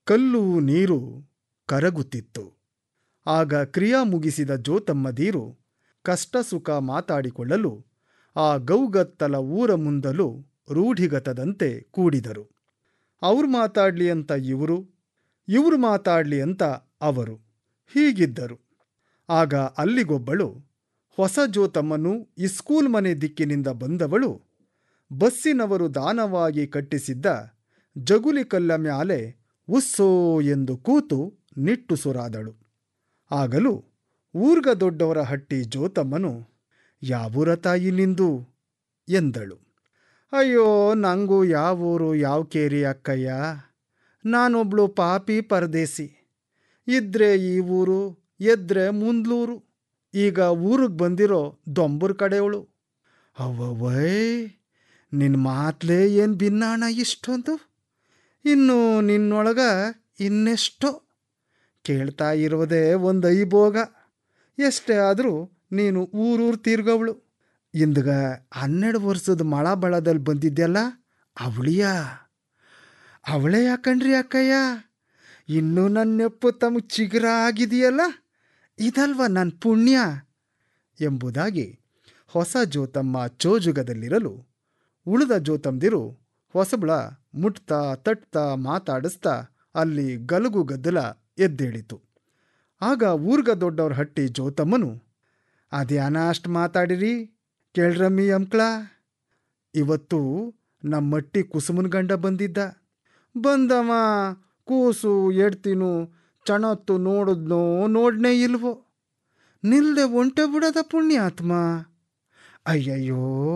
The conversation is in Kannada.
ಕಲ್ಲು ನೀರು ಕರಗುತ್ತಿತ್ತು ಆಗ ಕ್ರಿಯಾ ಮುಗಿಸಿದ ಜೋತಮ್ಮದೀರು ಕಷ್ಟ ಸುಖ ಮಾತಾಡಿಕೊಳ್ಳಲು ಆ ಗೌಗತ್ತಲ ಊರ ಮುಂದಲು ರೂಢಿಗತದಂತೆ ಕೂಡಿದರು ಅವ್ರು ಮಾತಾಡ್ಲಿ ಅಂತ ಇವರು ಇವರು ಮಾತಾಡ್ಲಿ ಅಂತ ಅವರು ಹೀಗಿದ್ದರು ಆಗ ಅಲ್ಲಿಗೊಬ್ಬಳು ಹೊಸ ಜೋತಮ್ಮನು ಇಸ್ಕೂಲ್ ಮನೆ ದಿಕ್ಕಿನಿಂದ ಬಂದವಳು ಬಸ್ಸಿನವರು ದಾನವಾಗಿ ಕಟ್ಟಿಸಿದ್ದ ಜಗುಲಿ ಕಲ್ಲ ಮ್ಯಾಲೆ ಉಸ್ಸೋ ಎಂದು ಕೂತು ನಿಟ್ಟುಸುರಾದಳು ಆಗಲೂ ಊರ್ಗ ದೊಡ್ಡವರ ಹಟ್ಟಿ ಜೋತಮ್ಮನು ಯಾವೂರ ತಾಯಿ ನಿಂದು ಎಂದಳು ಅಯ್ಯೋ ನಂಗೂ ಯಾವೂರು ಯಾವ ಕೇರಿ ಅಕ್ಕಯ್ಯ ನಾನೊಬ್ಳು ಪಾಪಿ ಪರದೇಸಿ ಇದ್ರೆ ಈ ಊರು ಎದ್ರೆ ಮುಂದ್ಲೂರು ಈಗ ಊರಿಗೆ ಬಂದಿರೋ ದೊಂಬುರ್ ಕಡೆಯವಳು ಅವ್ವವೈ ನಿನ್ನ ಮಾತ್ಲೇ ಏನು ಭಿನ್ನಾಣ ಇಷ್ಟೊಂದು ಇನ್ನು ನಿನ್ನೊಳಗ ಇನ್ನೆಷ್ಟೋ ಕೇಳ್ತಾ ಇರೋದೇ ಒಂದು ಐಬೋಗ ಎಷ್ಟೇ ಆದರೂ ನೀನು ಊರೂರು ತೀರ್ಗವಳು ಇಂದ್ಗ ಹನ್ನೆರಡು ವರ್ಷದ ಮಳ ಬಳದಲ್ಲಿ ಬಂದಿದ್ದೆಲ್ಲ ಅವಳಿಯ ಅವಳೇ ಯಾಕಂಡ್ರಿ ಅಕ್ಕಯ್ಯ ಇನ್ನೂ ನನ್ನ ನೆಪ್ಪು ತಮಗೆ ಚಿಗುರ ಆಗಿದೆಯಲ್ಲ ಇದಲ್ವ ನನ್ನ ಪುಣ್ಯ ಎಂಬುದಾಗಿ ಹೊಸ ಜೋತಮ್ಮ ಚೋಜುಗದಲ್ಲಿರಲು ಉಳಿದ ಜೋತಮ್ದಿರು ಹೊಸಬಳ ಮುಟ್ತಾ ತಟ್ತಾ ಮಾತಾಡಿಸ್ತಾ ಅಲ್ಲಿ ಗಲಗು ಗದ್ದಲ ಎದ್ದೇಳಿತು ಆಗ ಊರ್ಗ ದೊಡ್ಡವ್ರ ಹಟ್ಟಿ ಜೋತಮ್ಮನು ಅದ್ಯಾನ ಅಷ್ಟು ಮಾತಾಡಿರಿ ಕೇಳ್ರಮ್ಮಿ ಅಂಕ್ಳ ಇವತ್ತು ನಮ್ಮಟ್ಟಿ ಕುಸುಮನ್ ಗಂಡ ಬಂದಿದ್ದ ಬಂದವ ಕೂಸು ಎಡ್ತಿನು ಚಣತ್ತು ನೋಡಿದ್ನೋ ನೋಡ್ನೇ ಇಲ್ವೋ ನಿಲ್ದೆ ಒಂಟೆ ಬಿಡದ ಪುಣ್ಯಾತ್ಮ ಅಯ್ಯಯ್ಯೋ